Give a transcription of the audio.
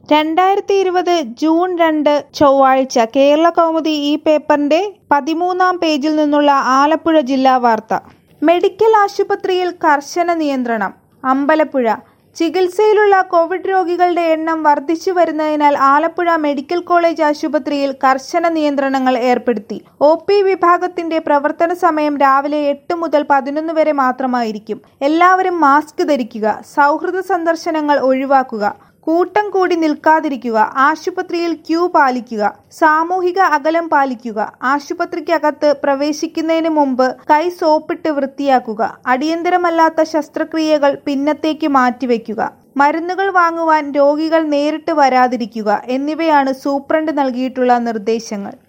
രണ്ടായിരത്തി ഇരുപത് ജൂൺ രണ്ട് ചൊവ്വാഴ്ച കേരള കൗമുദി ഈ പേപ്പറിന്റെ പതിമൂന്നാം പേജിൽ നിന്നുള്ള ആലപ്പുഴ ജില്ലാ വാർത്ത മെഡിക്കൽ ആശുപത്രിയിൽ കർശന നിയന്ത്രണം അമ്പലപ്പുഴ ചികിത്സയിലുള്ള കോവിഡ് രോഗികളുടെ എണ്ണം വർദ്ധിച്ചു വരുന്നതിനാൽ ആലപ്പുഴ മെഡിക്കൽ കോളേജ് ആശുപത്രിയിൽ കർശന നിയന്ത്രണങ്ങൾ ഏർപ്പെടുത്തി ഒ പി വിഭാഗത്തിന്റെ പ്രവർത്തന സമയം രാവിലെ എട്ട് മുതൽ പതിനൊന്ന് വരെ മാത്രമായിരിക്കും എല്ലാവരും മാസ്ക് ധരിക്കുക സൗഹൃദ സന്ദർശനങ്ങൾ ഒഴിവാക്കുക കൂട്ടം കൂടി നിൽക്കാതിരിക്കുക ആശുപത്രിയിൽ ക്യൂ പാലിക്കുക സാമൂഹിക അകലം പാലിക്കുക ആശുപത്രിക്കകത്ത് പ്രവേശിക്കുന്നതിന് മുമ്പ് കൈ സോപ്പിട്ട് വൃത്തിയാക്കുക അടിയന്തരമല്ലാത്ത ശസ്ത്രക്രിയകൾ പിന്നത്തേക്ക് മാറ്റിവെക്കുക മരുന്നുകൾ വാങ്ങുവാൻ രോഗികൾ നേരിട്ട് വരാതിരിക്കുക എന്നിവയാണ് സൂപ്രണ്ട് നൽകിയിട്ടുള്ള നിർദ്ദേശങ്ങൾ